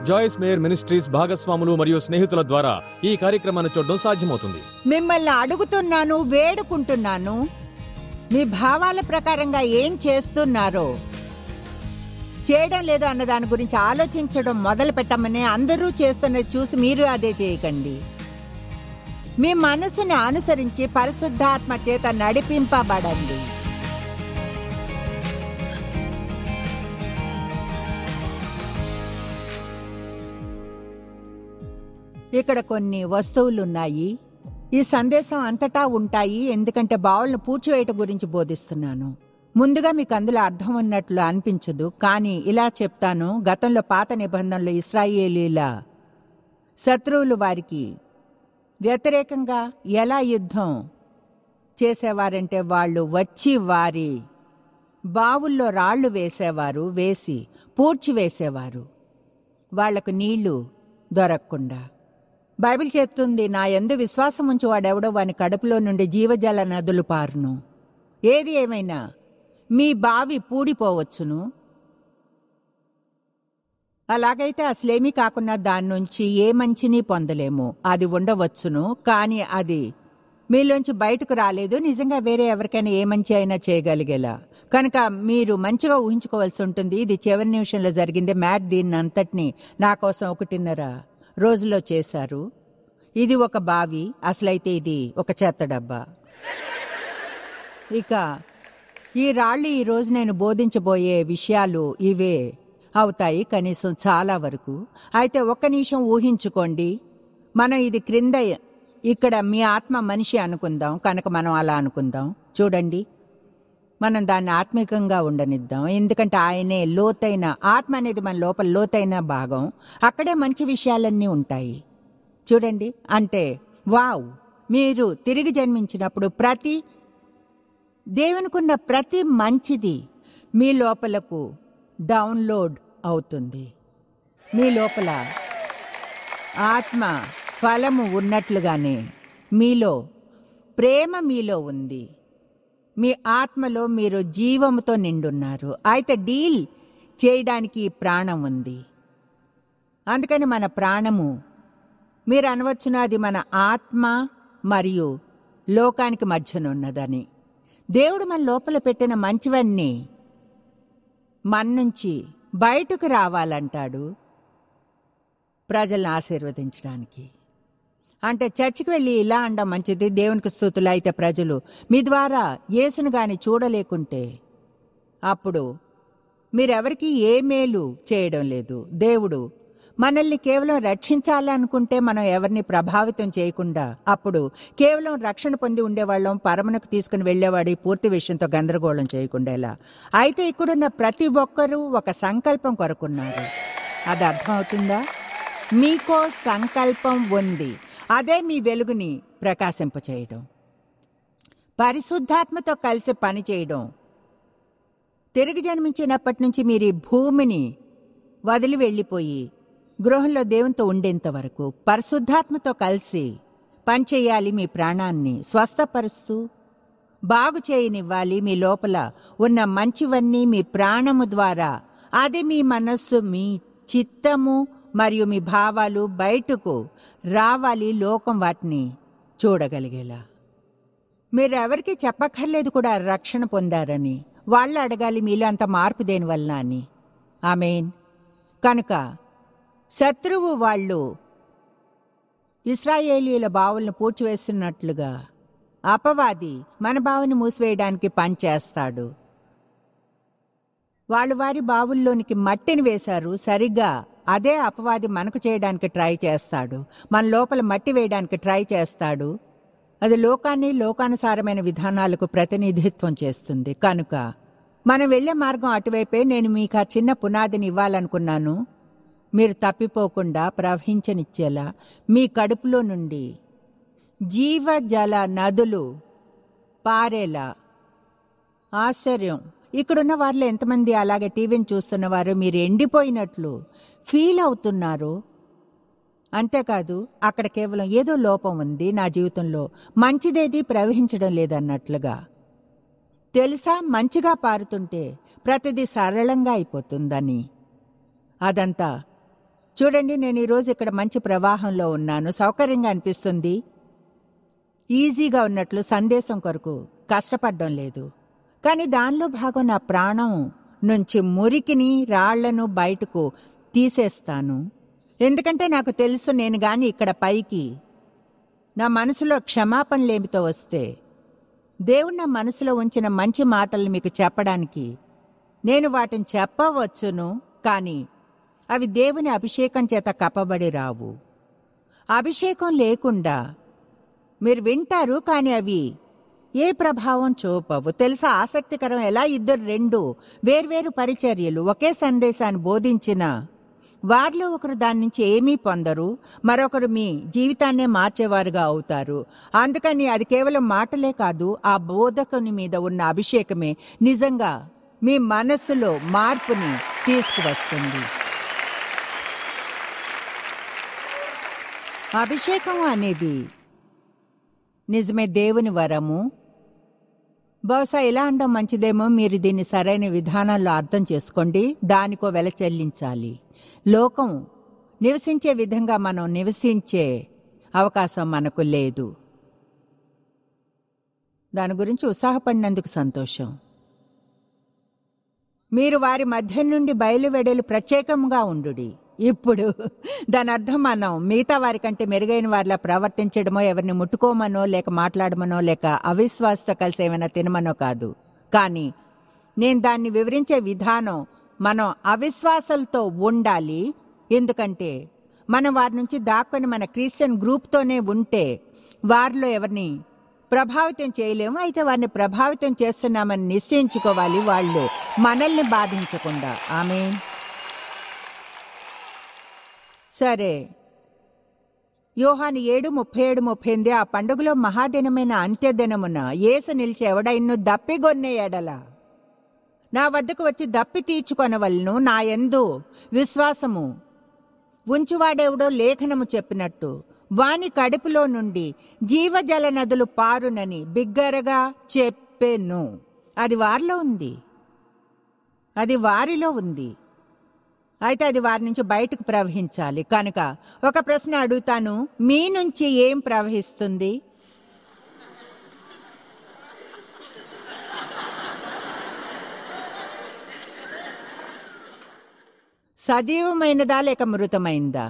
జాయిస్ mayor ministries భాగస్వాములు మరియు స్నేహితుల ద్వారా ఈ కార్యక్రమాన్ని చూడడం సాధ్యమవుతుంది మిమ్మల్ని అడుగుతున్నాను వేడుకుంటున్నాను మీ భావాల ప్రకారంగా ఏం చేస్తున్నారో చేయడం లేదు అన్న దాని గురించి ఆలోచించడం మొదలు పెట్టమని అందరూ చేస్తున్నది చూసి మీరు అదే చేయకండి మీ మనసుని అనుసరించి పరిశుద్ధాత్మ చేత నడిపింపబడండి ఇక్కడ కొన్ని వస్తువులు ఉన్నాయి ఈ సందేశం అంతటా ఉంటాయి ఎందుకంటే బావులను పూడ్చివేయటం గురించి బోధిస్తున్నాను ముందుగా మీకు అందులో అర్థం ఉన్నట్లు అనిపించదు కానీ ఇలా చెప్తాను గతంలో పాత నిబంధనలు ఇస్రాయేలీల శత్రువులు వారికి వ్యతిరేకంగా ఎలా యుద్ధం చేసేవారంటే వాళ్ళు వచ్చి వారి బావుల్లో రాళ్లు వేసేవారు వేసి పూడ్చివేసేవారు వాళ్లకు నీళ్లు దొరకకుండా బైబిల్ చెప్తుంది నా ఎందు విశ్వాసం ఉంచి వాడెవడో వాని కడుపులో నుండి జీవజల నదులు పారును ఏది ఏమైనా మీ బావి పూడిపోవచ్చును అలాగైతే అసలేమీ కాకుండా దాని నుంచి ఏ మంచిని పొందలేము అది ఉండవచ్చును కానీ అది మీలోంచి బయటకు రాలేదు నిజంగా వేరే ఎవరికైనా ఏ మంచి అయినా చేయగలిగేలా కనుక మీరు మంచిగా ఊహించుకోవాల్సి ఉంటుంది ఇది చివరి నిమిషంలో జరిగింది మ్యాట్ దీన్ని అంతటిని నా కోసం ఒకటిన్నర రోజులో చేశారు ఇది ఒక బావి అసలైతే ఇది ఒక చెత్త డబ్బా ఇక ఈ రాళ్ళు ఈ రోజు నేను బోధించబోయే విషయాలు ఇవే అవుతాయి కనీసం చాలా వరకు అయితే ఒక్క నిమిషం ఊహించుకోండి మనం ఇది క్రింద ఇక్కడ మీ ఆత్మ మనిషి అనుకుందాం కనుక మనం అలా అనుకుందాం చూడండి మనం దాన్ని ఆత్మికంగా ఉండనిద్దాం ఎందుకంటే ఆయనే లోతైన ఆత్మ అనేది మన లోపల లోతైన భాగం అక్కడే మంచి విషయాలన్నీ ఉంటాయి చూడండి అంటే వావ్ మీరు తిరిగి జన్మించినప్పుడు ప్రతి దేవునికున్న ప్రతి మంచిది మీ లోపలకు డౌన్లోడ్ అవుతుంది మీ లోపల ఆత్మ ఫలము ఉన్నట్లుగానే మీలో ప్రేమ మీలో ఉంది మీ ఆత్మలో మీరు జీవముతో నిండున్నారు అయితే డీల్ చేయడానికి ఈ ప్రాణం ఉంది అందుకని మన ప్రాణము మీరు అనవచ్చున అది మన ఆత్మ మరియు లోకానికి మధ్యనున్నదని దేవుడు మన లోపల పెట్టిన మంచివన్నీ మన నుంచి బయటకు రావాలంటాడు ప్రజలను ఆశీర్వదించడానికి అంటే చర్చికి వెళ్ళి ఇలా అండం మంచిది దేవునికి స్థుతులు అయితే ప్రజలు మీ ద్వారా యేసును గాని చూడలేకుంటే అప్పుడు మీరెవరికి ఏ మేలు చేయడం లేదు దేవుడు మనల్ని కేవలం రక్షించాలనుకుంటే మనం ఎవరిని ప్రభావితం చేయకుండా అప్పుడు కేవలం రక్షణ పొంది ఉండేవాళ్ళం పరమనకు తీసుకుని వెళ్లేవాడు ఈ పూర్తి విషయంతో గందరగోళం చేయకుండేలా అయితే ఇక్కడున్న ప్రతి ఒక్కరూ ఒక సంకల్పం కొరకున్నారు అది అర్థమవుతుందా మీకో సంకల్పం ఉంది అదే మీ వెలుగుని ప్రకాశింపచేయడం పరిశుద్ధాత్మతో కలిసి పనిచేయడం తిరిగి జన్మించినప్పటి నుంచి మీరు ఈ భూమిని వదిలి వెళ్ళిపోయి గృహంలో దేవునితో ఉండేంత వరకు పరిశుద్ధాత్మతో కలిసి పనిచేయాలి మీ ప్రాణాన్ని స్వస్థపరుస్తూ బాగు చేయనివ్వాలి మీ లోపల ఉన్న మంచివన్నీ మీ ప్రాణము ద్వారా అది మీ మనస్సు మీ చిత్తము మరియు మీ భావాలు బయటకు రావాలి లోకం వాటిని చూడగలిగేలా మీరు ఎవరికి చెప్పక్కర్లేదు కూడా రక్షణ పొందారని వాళ్ళు అడగాలి మీలో అంత మార్పు దేనివల్ల అని ఆమెన్ కనుక శత్రువు వాళ్ళు ఇస్రాయేలీల బావులను పూడ్చివేస్తున్నట్లుగా అపవాది మన బావుని మూసివేయడానికి పనిచేస్తాడు వాళ్ళు వారి బావుల్లోనికి మట్టిని వేశారు సరిగ్గా అదే అపవాది మనకు చేయడానికి ట్రై చేస్తాడు మన లోపల మట్టి వేయడానికి ట్రై చేస్తాడు అది లోకాన్ని లోకానుసారమైన విధానాలకు ప్రతినిధిత్వం చేస్తుంది కనుక మనం వెళ్లే మార్గం అటువైపే నేను మీకు ఆ చిన్న పునాదిని ఇవ్వాలనుకున్నాను మీరు తప్పిపోకుండా ప్రవహించనిచ్చేలా మీ కడుపులో నుండి జీవజల నదులు పారేలా ఆశ్చర్యం ఇక్కడున్న వారిలో ఎంతమంది అలాగే టీవీని చూస్తున్నవారు మీరు ఎండిపోయినట్లు ఫీల్ అవుతున్నారు అంతేకాదు అక్కడ కేవలం ఏదో లోపం ఉంది నా జీవితంలో మంచిదేది ప్రవహించడం లేదన్నట్లుగా తెలుసా మంచిగా పారుతుంటే ప్రతిదీ సరళంగా అయిపోతుందని అదంతా చూడండి నేను ఈరోజు ఇక్కడ మంచి ప్రవాహంలో ఉన్నాను సౌకర్యంగా అనిపిస్తుంది ఈజీగా ఉన్నట్లు సందేశం కొరకు కష్టపడడం లేదు కానీ దానిలో భాగం నా ప్రాణం నుంచి మురికిని రాళ్లను బయటకు తీసేస్తాను ఎందుకంటే నాకు తెలుసు నేను గాని ఇక్కడ పైకి నా మనసులో క్షమాపణలేమితో వస్తే దేవుడు నా మనసులో ఉంచిన మంచి మాటలు మీకు చెప్పడానికి నేను వాటిని చెప్పవచ్చును కానీ అవి దేవుని అభిషేకం చేత కప్పబడి రావు అభిషేకం లేకుండా మీరు వింటారు కానీ అవి ఏ ప్రభావం చూపవు తెలుసా ఆసక్తికరం ఎలా ఇద్దరు రెండు వేర్వేరు పరిచర్యలు ఒకే సందేశాన్ని బోధించిన వారిలో ఒకరు దాని నుంచి ఏమీ పొందరు మరొకరు మీ జీవితాన్నే మార్చేవారుగా అవుతారు అందుకని అది కేవలం మాటలే కాదు ఆ బోధకుని మీద ఉన్న అభిషేకమే నిజంగా మీ మనస్సులో మార్పుని తీసుకువస్తుంది అభిషేకం అనేది నిజమే దేవుని వరము బహుశా ఇలా అనడం మంచిదేమో మీరు దీన్ని సరైన విధానంలో అర్థం చేసుకోండి దానికో వెల చెల్లించాలి లోకం నివసించే విధంగా మనం నివసించే అవకాశం మనకు లేదు దాని గురించి ఉత్సాహపడినందుకు సంతోషం మీరు వారి మధ్య నుండి బయలువెడలు ప్రత్యేకంగా ఉండుడి ఇప్పుడు దాని అర్థం మనం మిగతా వారికంటే మెరుగైన వారిలా ప్రవర్తించడమో ఎవరిని ముట్టుకోమనో లేక మాట్లాడమనో లేక అవిశ్వాసతో కలిసి ఏమైనా తినమనో కాదు కానీ నేను దాన్ని వివరించే విధానం మనం అవిశ్వాసాలతో ఉండాలి ఎందుకంటే మనం వారి నుంచి దాక్కొని మన క్రిస్టియన్ గ్రూప్తోనే ఉంటే వారిలో ఎవరిని ప్రభావితం చేయలేము అయితే వారిని ప్రభావితం చేస్తున్నామని నిశ్చయించుకోవాలి వాళ్ళు మనల్ని బాధించకుండా ఆమె సరే యోహాను ఏడు ముప్పై ఏడు ముప్పై ఎనిమిది ఆ పండుగలో మహాదినమైన అంత్యదినమున యేసు నిలిచి ఎవడైను దప్పిగొన్నే ఎడల నా వద్దకు వచ్చి దప్పి తీర్చుకొనవలను నా యందు విశ్వాసము ఉంచువాడెవడో లేఖనము చెప్పినట్టు వాని కడుపులో నుండి జీవజల నదులు పారునని బిగ్గరగా చెప్పెను అది వారిలో ఉంది అది వారిలో ఉంది అయితే అది వారి నుంచి బయటకు ప్రవహించాలి కనుక ఒక ప్రశ్న అడుగుతాను మీ నుంచి ఏం ప్రవహిస్తుంది సజీవమైనదా లేక మృతమైందా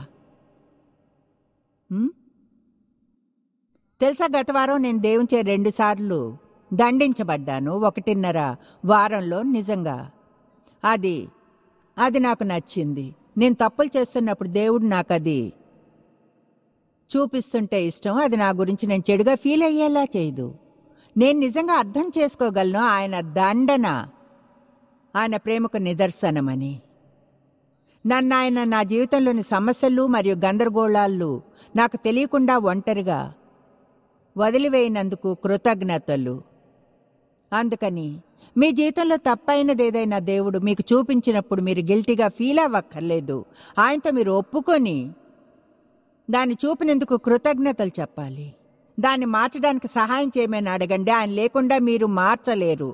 ఉమ్? తెలుసా గత వారం నేను దేవునిచే రెండు సార్లు దండించబడ్డాను ఒకటిన్నర వారంలో నిజంగా అది అది నాకు నచ్చింది నేను తప్పులు చేస్తున్నప్పుడు దేవుడు నాకు అది చూపిస్తుంటే ఇష్టం అది నా గురించి నేను చెడుగా ఫీల్ అయ్యేలా చేయదు నేను నిజంగా అర్థం చేసుకోగలను ఆయన దండన ఆయన ప్రేమకు నిదర్శనమని నన్ను ఆయన నా జీవితంలోని సమస్యలు మరియు గందరగోళాలు నాకు తెలియకుండా ఒంటరిగా వదిలివేయినందుకు కృతజ్ఞతలు అందుకని మీ జీవితంలో తప్పైనది ఏదైనా దేవుడు మీకు చూపించినప్పుడు మీరు గిల్టీగా ఫీల్ అవ్వక్కర్లేదు ఆయనతో మీరు ఒప్పుకొని దాన్ని చూపినందుకు కృతజ్ఞతలు చెప్పాలి దాన్ని మార్చడానికి సహాయం చేయమని అడగండి ఆయన లేకుండా మీరు మార్చలేరు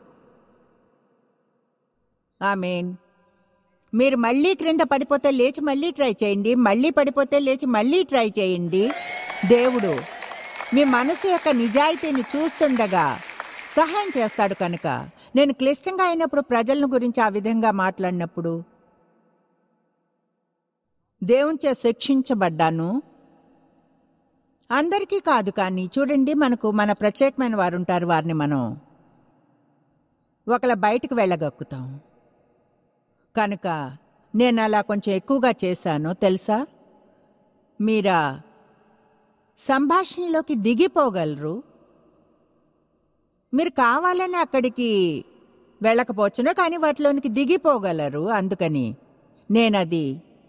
ఆమెన్ మీరు మళ్ళీ క్రింద పడిపోతే లేచి మళ్ళీ ట్రై చేయండి మళ్ళీ పడిపోతే లేచి మళ్ళీ ట్రై చేయండి దేవుడు మీ మనసు యొక్క నిజాయితీని చూస్తుండగా సహాయం చేస్తాడు కనుక నేను క్లిష్టంగా అయినప్పుడు ప్రజలను గురించి ఆ విధంగా మాట్లాడినప్పుడు దేవునిచే శిక్షించబడ్డాను అందరికీ కాదు కానీ చూడండి మనకు మన ప్రత్యేకమైన వారు ఉంటారు వారిని మనం ఒకలా బయటకు వెళ్ళగక్కుతాం కనుక నేను అలా కొంచెం ఎక్కువగా చేశాను తెలుసా మీరా సంభాషణలోకి దిగిపోగలరు మీరు కావాలని అక్కడికి వెళ్ళకపోవచ్చును కానీ వాటిలోనికి దిగిపోగలరు అందుకని నేనది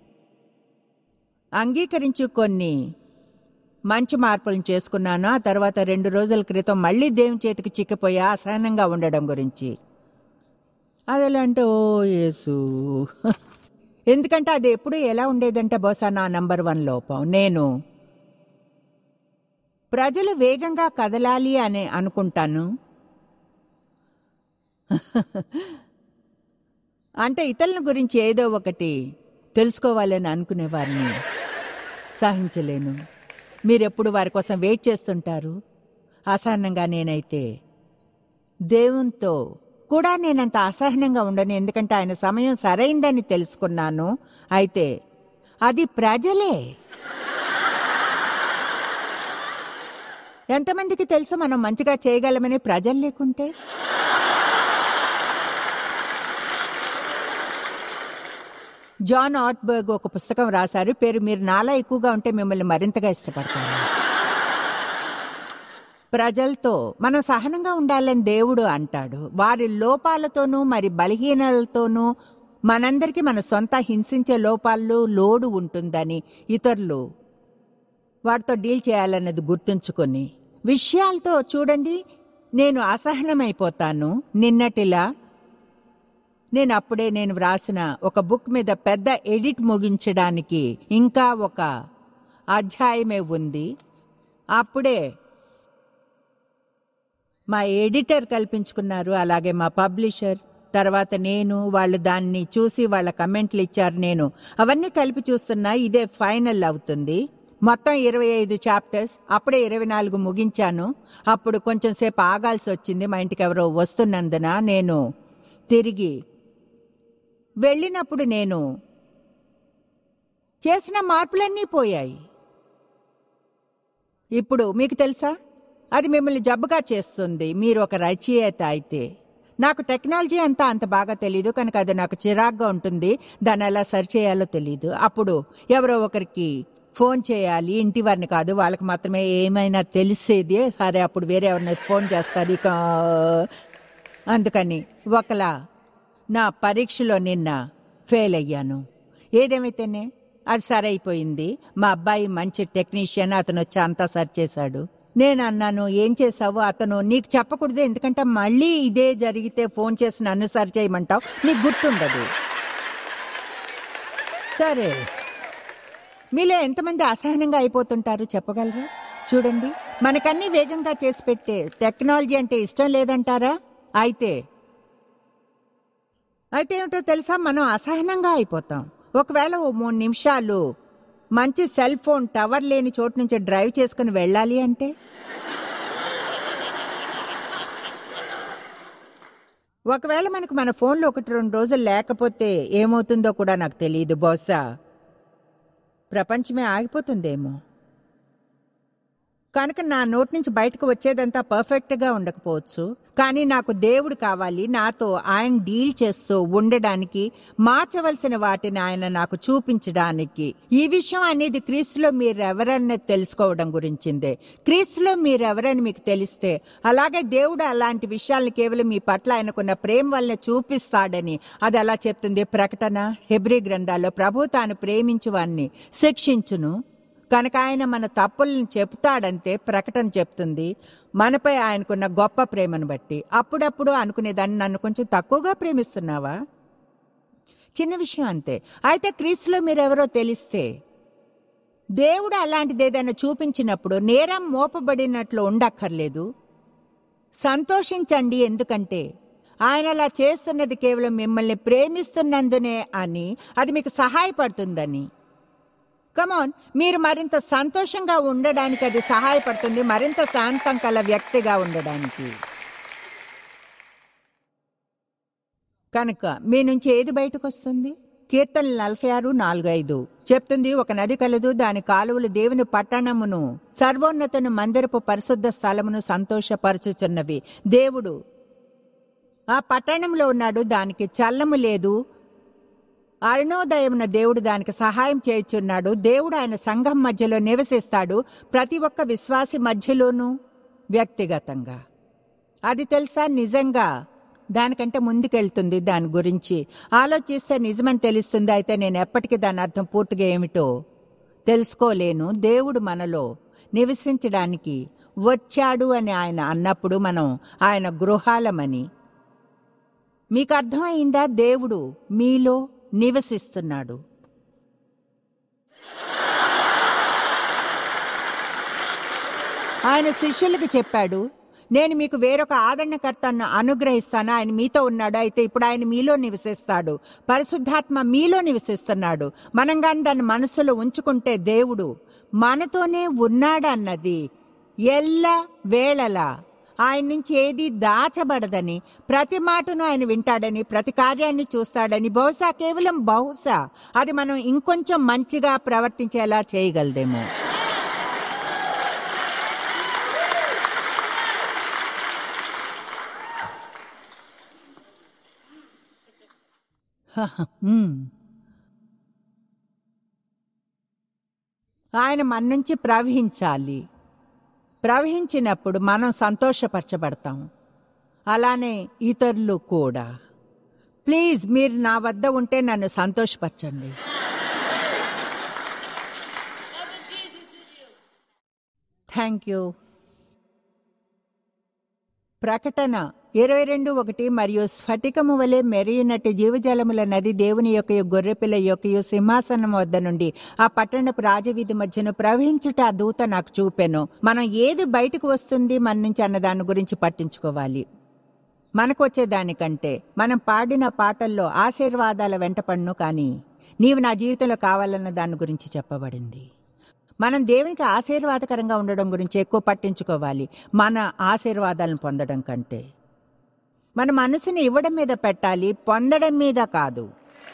అంగీకరించి కొన్ని మంచి మార్పులను చేసుకున్నాను ఆ తర్వాత రెండు రోజుల క్రితం మళ్ళీ దేవుని చేతికి చిక్కిపోయా అసహనంగా ఉండడం గురించి అది ఎలా అంటే ఓ యేసు ఎందుకంటే అది ఎప్పుడు ఎలా ఉండేదంటే బహుశా నా నంబర్ వన్ లోపం నేను ప్రజలు వేగంగా కదలాలి అని అనుకుంటాను అంటే ఇతరుల గురించి ఏదో ఒకటి తెలుసుకోవాలని అనుకునే వారిని సహించలేను మీరెప్పుడు వారి కోసం వెయిట్ చేస్తుంటారు అసహనంగా నేనైతే దేవునితో కూడా నేనంత అసహనంగా ఉండను ఎందుకంటే ఆయన సమయం సరైందని తెలుసుకున్నాను అయితే అది ప్రజలే ఎంతమందికి తెలుసు మనం మంచిగా చేయగలమని ప్రజలు లేకుంటే జాన్ ఆట్బర్గ్ ఒక పుస్తకం రాశారు పేరు మీరు నాలా ఎక్కువగా ఉంటే మిమ్మల్ని మరింతగా ఇష్టపడతారు ప్రజలతో మనం సహనంగా ఉండాలని దేవుడు అంటాడు వారి లోపాలతోనూ మరి బలహీనలతోనూ మనందరికీ మన సొంత హింసించే లోపాలు లోడు ఉంటుందని ఇతరులు వాటితో డీల్ చేయాలన్నది గుర్తుంచుకొని విషయాలతో చూడండి నేను అసహనమైపోతాను నిన్నటిలా నేను అప్పుడే నేను వ్రాసిన ఒక బుక్ మీద పెద్ద ఎడిట్ ముగించడానికి ఇంకా ఒక అధ్యాయమే ఉంది అప్పుడే మా ఎడిటర్ కల్పించుకున్నారు అలాగే మా పబ్లిషర్ తర్వాత నేను వాళ్ళు దాన్ని చూసి వాళ్ళ కమెంట్లు ఇచ్చారు నేను అవన్నీ కలిపి చూస్తున్నా ఇదే ఫైనల్ అవుతుంది మొత్తం ఇరవై ఐదు చాప్టర్స్ అప్పుడే ఇరవై నాలుగు ముగించాను అప్పుడు కొంచెం సేపు ఆగాల్సి వచ్చింది మా ఇంటికి ఎవరో వస్తున్నందున నేను తిరిగి వెళ్ళినప్పుడు నేను చేసిన మార్పులన్నీ పోయాయి ఇప్పుడు మీకు తెలుసా అది మిమ్మల్ని జబ్బుగా చేస్తుంది మీరు ఒక రచయిత అయితే నాకు టెక్నాలజీ అంతా అంత బాగా తెలియదు కనుక అది నాకు చిరాగ్గా ఉంటుంది దాన్ని ఎలా సరిచేయాలో తెలియదు అప్పుడు ఎవరో ఒకరికి ఫోన్ చేయాలి ఇంటి వారిని కాదు వాళ్ళకి మాత్రమే ఏమైనా తెలిసేది సరే అప్పుడు వేరే ఎవరిని ఫోన్ చేస్తారు ఇక అందుకని ఒకలా నా పరీక్షలో నిన్న ఫెయిల్ అయ్యాను ఏదేమైతేనే అది సరైపోయింది మా అబ్బాయి మంచి టెక్నీషియన్ అతను వచ్చి అంతా సరి చేశాడు నేను అన్నాను ఏం చేసావు అతను నీకు చెప్పకూడదు ఎందుకంటే మళ్ళీ ఇదే జరిగితే ఫోన్ చేసి నన్ను సరి చేయమంటావు నీకు గుర్తుండదు సరే మీలో ఎంతమంది అసహనంగా అయిపోతుంటారు చెప్పగలరా చూడండి మనకన్నీ వేగంగా చేసి పెట్టే టెక్నాలజీ అంటే ఇష్టం లేదంటారా అయితే అయితే ఏమిటో తెలుసా మనం అసహనంగా అయిపోతాం ఒకవేళ ఓ మూడు నిమిషాలు మంచి సెల్ ఫోన్ టవర్ లేని చోటు నుంచి డ్రైవ్ చేసుకుని వెళ్ళాలి అంటే ఒకవేళ మనకు మన ఫోన్లో ఒకటి రెండు రోజులు లేకపోతే ఏమవుతుందో కూడా నాకు తెలియదు బహుశా ప్రపంచమే ఆగిపోతుందేమో కనుక నా నోటి నుంచి బయటకు వచ్చేదంతా పర్ఫెక్ట్గా ఉండకపోవచ్చు కానీ నాకు దేవుడు కావాలి నాతో ఆయన డీల్ చేస్తూ ఉండడానికి మార్చవలసిన వాటిని ఆయన నాకు చూపించడానికి ఈ విషయం అనేది క్రీస్తులో మీరెవరని తెలుసుకోవడం గురించిందే క్రీస్తులో మీరెవరని మీకు తెలిస్తే అలాగే దేవుడు అలాంటి విషయాలను కేవలం మీ పట్ల ఆయనకున్న ప్రేమ వల్లనే చూపిస్తాడని అది అలా చెప్తుంది ప్రకటన హెబ్రి గ్రంథాల్లో ప్రభు తాను ప్రేమించు వాన్ని శిక్షించును కనుక ఆయన మన తప్పులను చెప్తాడంతే ప్రకటన చెప్తుంది మనపై ఆయనకున్న గొప్ప ప్రేమను బట్టి అప్పుడప్పుడు అనుకునేదాన్ని నన్ను కొంచెం తక్కువగా ప్రేమిస్తున్నావా చిన్న విషయం అంతే అయితే క్రీస్తులో మీరెవరో తెలిస్తే దేవుడు అలాంటిది ఏదైనా చూపించినప్పుడు నేరం మోపబడినట్లు ఉండక్కర్లేదు సంతోషించండి ఎందుకంటే ఆయన అలా చేస్తున్నది కేవలం మిమ్మల్ని ప్రేమిస్తున్నందునే అని అది మీకు సహాయపడుతుందని కమాన్ మీరు మరింత సంతోషంగా ఉండడానికి అది సహాయపడుతుంది మరింత శాంతం కల వ్యక్తిగా ఉండడానికి కనుక మీ నుంచి ఏది బయటకు వస్తుంది కీర్తనలు నలభై ఆరు నాలుగు ఐదు చెప్తుంది ఒక నది కలదు దాని కాలువలు దేవుని పట్టణమును సర్వోన్నతను మందిరపు పరిశుద్ధ స్థలమును సంతోషపరచుచున్నవి దేవుడు ఆ పట్టణంలో ఉన్నాడు దానికి చల్లము లేదు అరుణోదయమున దేవుడు దానికి సహాయం చేయుచున్నాడు దేవుడు ఆయన సంఘం మధ్యలో నివసిస్తాడు ప్రతి ఒక్క విశ్వాసి మధ్యలోనూ వ్యక్తిగతంగా అది తెలుసా నిజంగా దానికంటే ముందుకెళ్తుంది దాని గురించి ఆలోచిస్తే నిజమని తెలుస్తుంది అయితే నేను ఎప్పటికీ దాని అర్థం పూర్తిగా ఏమిటో తెలుసుకోలేను దేవుడు మనలో నివసించడానికి వచ్చాడు అని ఆయన అన్నప్పుడు మనం ఆయన గృహాలమని మీకు అర్థమైందా దేవుడు మీలో నివసిస్తున్నాడు ఆయన శిష్యులకు చెప్పాడు నేను మీకు వేరొక ఆదరణకర్తను అనుగ్రహిస్తాను ఆయన మీతో ఉన్నాడు అయితే ఇప్పుడు ఆయన మీలో నివసిస్తాడు పరిశుద్ధాత్మ మీలో నివసిస్తున్నాడు మనం కానీ దాన్ని మనసులో ఉంచుకుంటే దేవుడు మనతోనే ఉన్నాడన్నది ఎల్ల వేళలా ఆయన నుంచి ఏది దాచబడదని ప్రతి మాటను ఆయన వింటాడని ప్రతి కార్యాన్ని చూస్తాడని బహుశా కేవలం బహుశా అది మనం ఇంకొంచెం మంచిగా ప్రవర్తించేలా చేయగలదేమో హహ, మ్మ్. ఆయన మన నుంచి ప్రవహించాలి ప్రవహించినప్పుడు మనం సంతోషపరచబడతాం అలానే ఇతరులు కూడా ప్లీజ్ మీరు నా వద్ద ఉంటే నన్ను సంతోషపరచండి థ్యాంక్ యూ ప్రకటన ఇరవై రెండు ఒకటి మరియు స్ఫటికము వలె మెరియునట్టి జీవజలముల నది దేవుని యొక్క గొర్రెపిల్ల యొక్క సింహాసనం వద్ద నుండి ఆ పట్టణపు రాజవీధి మధ్యను ప్రవహించుట ఆ దూత నాకు చూపెను మనం ఏది బయటకు వస్తుంది మన నుంచి అన్న దాని గురించి పట్టించుకోవాలి మనకు వచ్చేదానికంటే మనం పాడిన పాటల్లో ఆశీర్వాదాల వెంటపడును కానీ నీవు నా జీవితంలో కావాలన్న దాని గురించి చెప్పబడింది మనం దేవునికి ఆశీర్వాదకరంగా ఉండడం గురించి ఎక్కువ పట్టించుకోవాలి మన ఆశీర్వాదాలను పొందడం కంటే మన మనసుని ఇవ్వడం మీద పెట్టాలి పొందడం మీద కాదు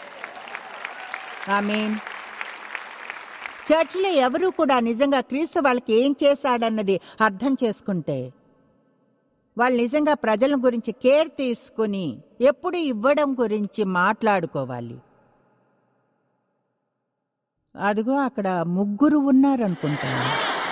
ఐ మీన్ చర్చిలో ఎవరు కూడా నిజంగా క్రీస్తు వాళ్ళకి ఏం చేశాడన్నది అర్థం చేసుకుంటే వాళ్ళు నిజంగా ప్రజల గురించి కేర్ తీసుకుని ఎప్పుడు ఇవ్వడం గురించి మాట్లాడుకోవాలి అదిగో అక్కడ ముగ్గురు ఉన్నారనుకుంటాను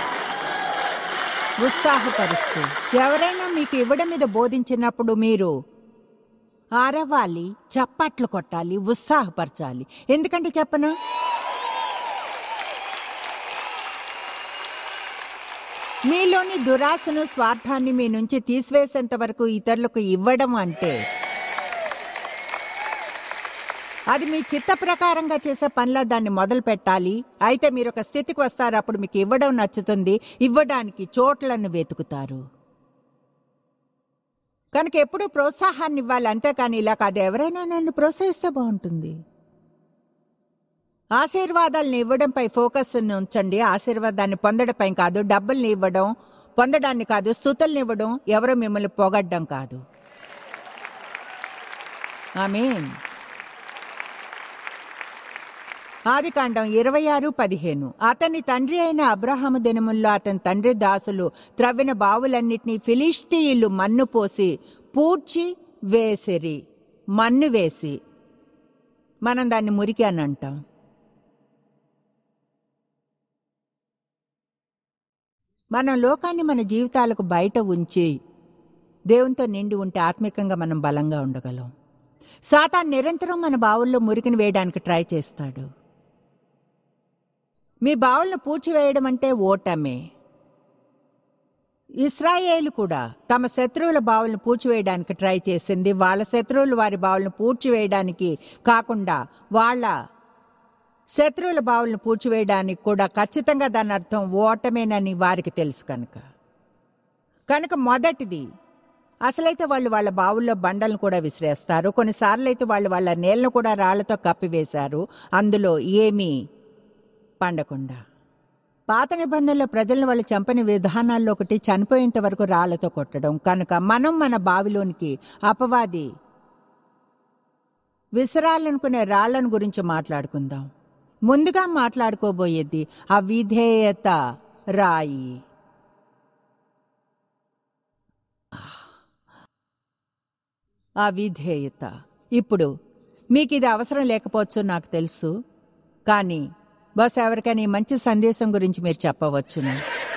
ఉత్సాహపరుస్తూ ఎవరైనా మీకు ఇవ్వడం మీద బోధించినప్పుడు మీరు ఆరవాలి చప్పట్లు కొట్టాలి ఉత్సాహపరచాలి ఎందుకంటే చెప్పనా మీలోని దురాశను స్వార్థాన్ని మీ నుంచి తీసివేసేంత వరకు ఇతరులకు ఇవ్వడం అంటే అది మీ చిత్త ప్రకారంగా చేసే పనిలో దాన్ని మొదలు పెట్టాలి అయితే మీరు ఒక స్థితికి వస్తారు అప్పుడు మీకు ఇవ్వడం నచ్చుతుంది ఇవ్వడానికి చోట్లను వెతుకుతారు కనుక ఎప్పుడు ప్రోత్సాహాన్ని ఇవ్వాలి అంతేకాని ఇలా కాదు ఎవరైనా నన్ను ప్రోత్సహిస్తే బాగుంటుంది ఆశీర్వాదాలను ఇవ్వడంపై ఫోకస్ ఉంచండి ఆశీర్వాదాన్ని పొందడంపై కాదు డబ్బుల్ని ఇవ్వడం పొందడాన్ని కాదు స్థుతుల్ని ఇవ్వడం ఎవరో మిమ్మల్ని పొగడ్డం కాదు ఆమేన్ ఆదికాండం ఇరవై ఆరు పదిహేను అతని తండ్రి అయిన అబ్రహాము దినముల్లో అతని తండ్రి దాసులు త్రవ్విన బావులన్నిటినీ ఫిలిస్తీయులు మన్ను పోసి పూడ్చి వేసిరి మన్ను వేసి మనం దాన్ని మురికి అని అంటాం మనం లోకాన్ని మన జీవితాలకు బయట ఉంచి దేవునితో నిండి ఉంటే ఆత్మికంగా మనం బలంగా ఉండగలం సాతాన్ నిరంతరం మన బావుల్లో మురికిని వేయడానికి ట్రై చేస్తాడు మీ బావులను పూడ్చివేయడం అంటే ఓటమే ఇస్రాయేలు కూడా తమ శత్రువుల బావులను పూడ్చివేయడానికి ట్రై చేసింది వాళ్ళ శత్రువులు వారి బావులను పూడ్చివేయడానికి కాకుండా వాళ్ళ శత్రువుల బావులను పూడ్చివేయడానికి కూడా ఖచ్చితంగా దాని అర్థం ఓటమేనని వారికి తెలుసు కనుక కనుక మొదటిది అసలైతే వాళ్ళు వాళ్ళ బావుల్లో బండలను కూడా విసిరేస్తారు కొన్నిసార్లు అయితే వాళ్ళు వాళ్ళ నేలను కూడా రాళ్లతో కప్పివేశారు అందులో ఏమీ పండకుండా పాత నిబంధనలో ప్రజలను వాళ్ళు చంపని విధానాల్లో ఒకటి చనిపోయేంత వరకు రాళ్లతో కొట్టడం కనుక మనం మన బావిలోనికి అపవాది విసరాలనుకునే రాళ్లను గురించి మాట్లాడుకుందాం ముందుగా మాట్లాడుకోబోయేది అవిధేయత రాయి అవిధేయత ఇప్పుడు మీకు ఇది అవసరం లేకపోవచ్చు నాకు తెలుసు కానీ బస్ ఎవరికైనా ఈ మంచి సందేశం గురించి మీరు చెప్పవచ్చును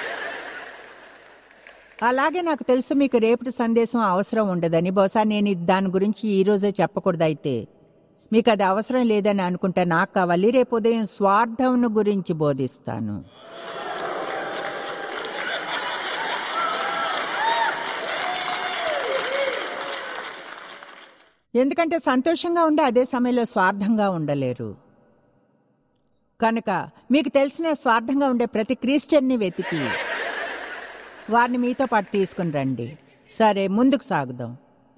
అలాగే నాకు తెలుసు మీకు రేపటి సందేశం అవసరం ఉండదని బహుశా నేను ఇది దాని గురించి ఈ రోజే చెప్పకూడదు అయితే మీకు అది అవసరం లేదని అనుకుంటే నాకు కావాలి రేపు ఉదయం స్వార్థం గురించి బోధిస్తాను ఎందుకంటే సంతోషంగా ఉండి అదే సమయంలో స్వార్థంగా ఉండలేరు కనుక మీకు తెలిసిన స్వార్థంగా ఉండే ప్రతి క్రిస్టియన్ని వెతికి వారిని మీతో పాటు తీసుకుని రండి సరే ముందుకు సాగుదాం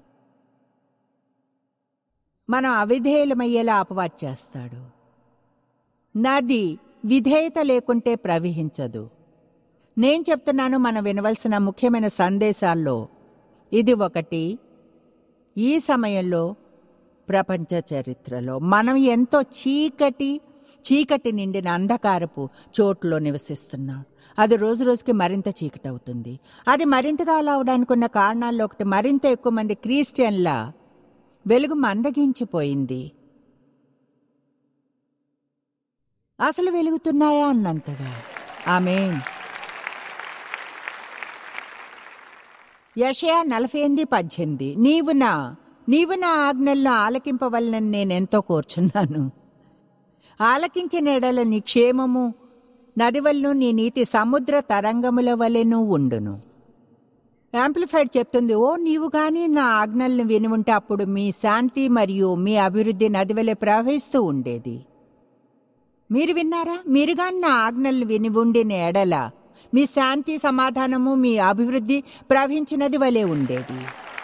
మనం అవిధేయులమయ్యేలా అపవాదు చేస్తాడు నది విధేయత లేకుంటే ప్రవహించదు నేను చెప్తున్నాను మనం వినవలసిన ముఖ్యమైన సందేశాల్లో ఇది ఒకటి ఈ సమయంలో ప్రపంచ చరిత్రలో మనం ఎంతో చీకటి చీకటి నిండిన అంధకారపు చోట్లో నివసిస్తున్నాం అది రోజు రోజుకి మరింత చీకటి అవుతుంది అది మరింతగా అలా అవడానికి ఉన్న కారణాల్లో ఒకటి మరింత ఎక్కువ మంది క్రిస్టియన్ల వెలుగు మందగించిపోయింది అసలు వెలుగుతున్నాయా అన్నంతగా ఆమెన్ యషయా నలభై ఎనిమిది పద్దెనిమిది నీవు నా నీవు నా ఆజ్ఞలను ఆలకింపవలనని నేనెంతో కోరుచున్నాను ఆలకించిన ఎడల నీ క్షేమము నదివలను నీ నీతి సముద్ర తరంగముల వలెను ఉండును యాంప్లిఫైడ్ చెప్తుంది ఓ నీవు గాని నా ఆజ్ఞలను విని ఉంటే అప్పుడు మీ శాంతి మరియు మీ అభివృద్ధి నది వలె ప్రవహిస్తూ ఉండేది మీరు విన్నారా మీరు గాని నా ఆజ్ఞలను విని ఉండిన ఎడల మీ శాంతి సమాధానము మీ అభివృద్ధి ప్రవహించినది వలె ఉండేది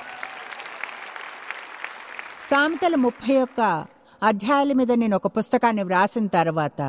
సామెతల ముప్పై ఒక్క అధ్యాయాల మీద నేను ఒక పుస్తకాన్ని వ్రాసిన తర్వాత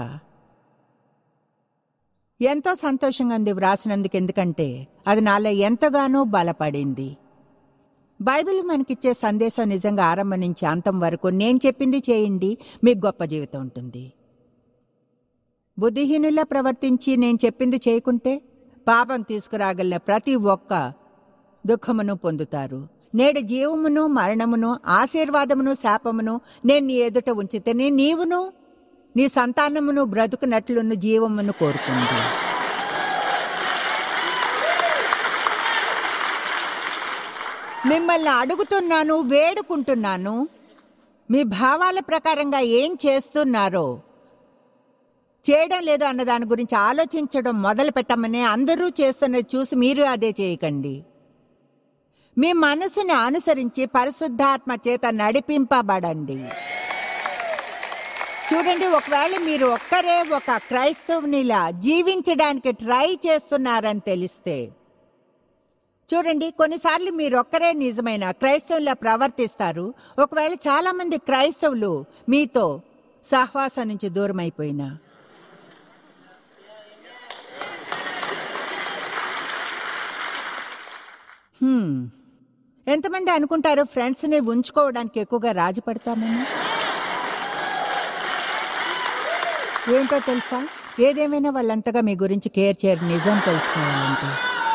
ఎంతో సంతోషంగా ఉంది వ్రాసినందుకు ఎందుకంటే అది నాలో ఎంతగానో బలపడింది బైబిల్ మనకిచ్చే సందేశం నిజంగా ఆరంభం నుంచి అంతం వరకు నేను చెప్పింది చేయండి మీకు గొప్ప జీవితం ఉంటుంది బుద్ధిహీనులా ప్రవర్తించి నేను చెప్పింది చేయకుంటే పాపం తీసుకురాగలిగిన ప్రతి ఒక్క దుఃఖమును పొందుతారు నేడు జీవమును మరణమును ఆశీర్వాదమును శాపమును నేను నీ ఎదుట ఉంచితేనే నీవును నీ సంతానమును బ్రతుకునట్లున్న జీవమును కోరుకుంది మిమ్మల్ని అడుగుతున్నాను వేడుకుంటున్నాను మీ భావాల ప్రకారంగా ఏం చేస్తున్నారో చేయడం లేదు అన్న దాని గురించి ఆలోచించడం మొదలు పెట్టమని అందరూ చేస్తున్నది చూసి మీరు అదే చేయకండి మీ మనసుని అనుసరించి పరిశుద్ధాత్మ చేత నడిపింపబడండి చూడండి ఒకవేళ మీరు ఒక్కరే ఒక క్రైస్తవునిలా జీవించడానికి ట్రై చేస్తున్నారని తెలిస్తే చూడండి కొన్నిసార్లు మీరు ఒక్కరే నిజమైన క్రైస్తవులా ప్రవర్తిస్తారు ఒకవేళ చాలా మంది క్రైస్తవులు మీతో సహవాసం నుంచి దూరం అయిపోయినా హ్మ్. ఎంతమంది అనుకుంటారు ఫ్రెండ్స్ని ఉంచుకోవడానికి ఎక్కువగా రాజీ పడతామని ఏంటో తెలుసా ఏదేమైనా వాళ్ళంతగా మీ గురించి కేర్ చేయరు నిజం తెలుసుకోవాలంటే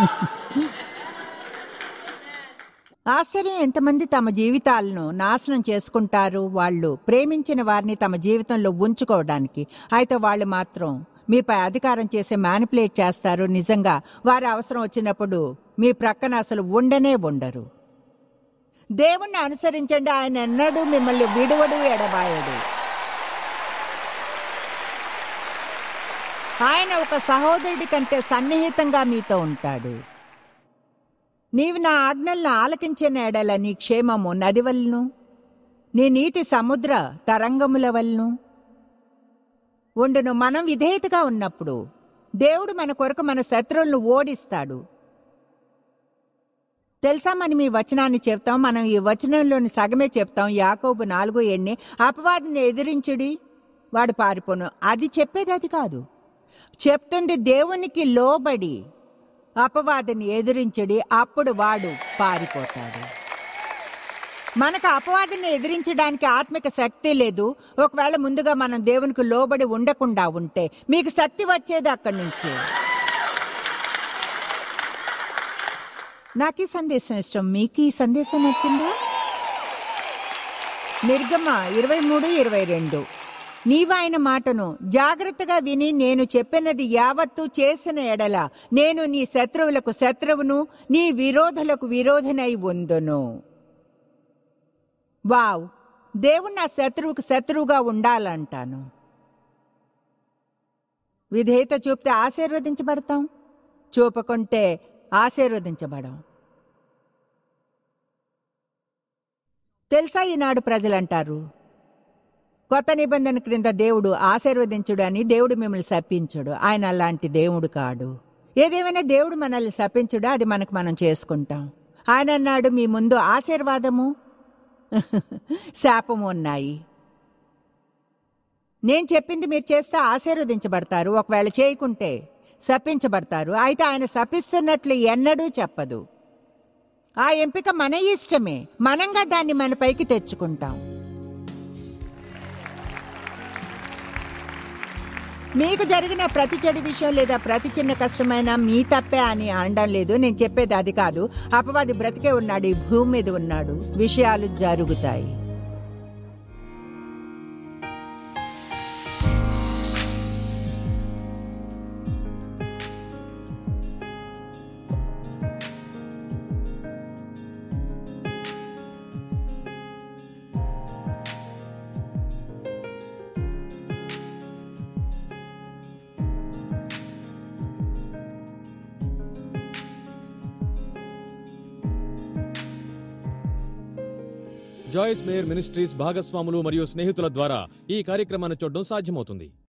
ఆశ్చర్యం ఎంతమంది తమ జీవితాలను నాశనం చేసుకుంటారు వాళ్ళు ప్రేమించిన వారిని తమ జీవితంలో ఉంచుకోవడానికి అయితే వాళ్ళు మాత్రం మీపై అధికారం చేసి మ్యానిపులేట్ చేస్తారు నిజంగా వారి అవసరం వచ్చినప్పుడు మీ ప్రక్కన అసలు ఉండనే ఉండరు దేవుణ్ణి అనుసరించండి ఆయన ఎన్నడూ మిమ్మల్ని విడువడు ఎడబాయడు ఆయన ఒక సహోదరుడి కంటే సన్నిహితంగా మీతో ఉంటాడు నీవు నా ఆజ్ఞలను ఆలకించిన ఎడల నీ క్షేమము నది వల్లను నీ నీతి సముద్ర తరంగముల వల్లను ఉండును మనం విధేయతగా ఉన్నప్పుడు దేవుడు మన కొరకు మన శత్రువులను ఓడిస్తాడు తెలుసా మనం ఈ వచనాన్ని చెప్తాం మనం ఈ వచనంలోని సగమే చెప్తాం యాకోబు నాలుగు ఎన్ని అపవాదిని ఎదిరించుడి వాడు పారిపోను అది చెప్పేది అది కాదు చెప్తుంది దేవునికి లోబడి అపవాదిని ఎదిరించడి అప్పుడు వాడు పారిపోతాడు మనకు అపవాదిని ఎదిరించడానికి ఆత్మిక శక్తి లేదు ఒకవేళ ముందుగా మనం దేవునికి లోబడి ఉండకుండా ఉంటే మీకు శక్తి వచ్చేది అక్కడి నుంచి నాకు ఈ సందేశం ఇష్టం మీకు ఈ సందేశం నచ్చిందా నిర్గమ ఇరవై మూడు ఇరవై రెండు నీవు ఆయన మాటను జాగ్రత్తగా విని నేను చెప్పినది యావత్తు చేసిన ఎడల నేను నీ శత్రువులకు శత్రువును నీ విరోధులకు విరోధనై ఉందును వావ్ దేవుడు నా శత్రువుకు శత్రువుగా ఉండాలంటాను విధేయత చూపితే ఆశీర్వదించబడతాం చూపకుంటే ఆశీర్వదించబడం తెలుసా ఈనాడు ప్రజలంటారు కొత్త నిబంధన క్రింద దేవుడు ఆశీర్వదించుడు అని దేవుడు మిమ్మల్ని శపించుడు ఆయన అలాంటి దేవుడు కాడు ఏదేమైనా దేవుడు మనల్ని శపించుడు అది మనకు మనం చేసుకుంటాం ఆయన అన్నాడు మీ ముందు ఆశీర్వాదము శాపము ఉన్నాయి నేను చెప్పింది మీరు చేస్తే ఆశీర్వదించబడతారు ఒకవేళ చేయకుంటే శపించబడతారు అయితే ఆయన శపిస్తున్నట్లు ఎన్నడూ చెప్పదు ఆ ఎంపిక మన ఇష్టమే మనంగా దాన్ని మన పైకి తెచ్చుకుంటాం మీకు జరిగిన ప్రతి చెడు విషయం లేదా ప్రతి చిన్న కష్టమైన మీ తప్పే అని అనడం లేదు నేను చెప్పేది అది కాదు అపవాది బ్రతికే ఉన్నాడు ఈ భూమి మీద ఉన్నాడు విషయాలు జరుగుతాయి జాయిస్ మేయర్ మినిస్ట్రీస్ భాగస్వాములు మరియు స్నేహితుల ద్వారా ఈ కార్యక్రమాన్ని చూడడం సాధ్యమవుతుంది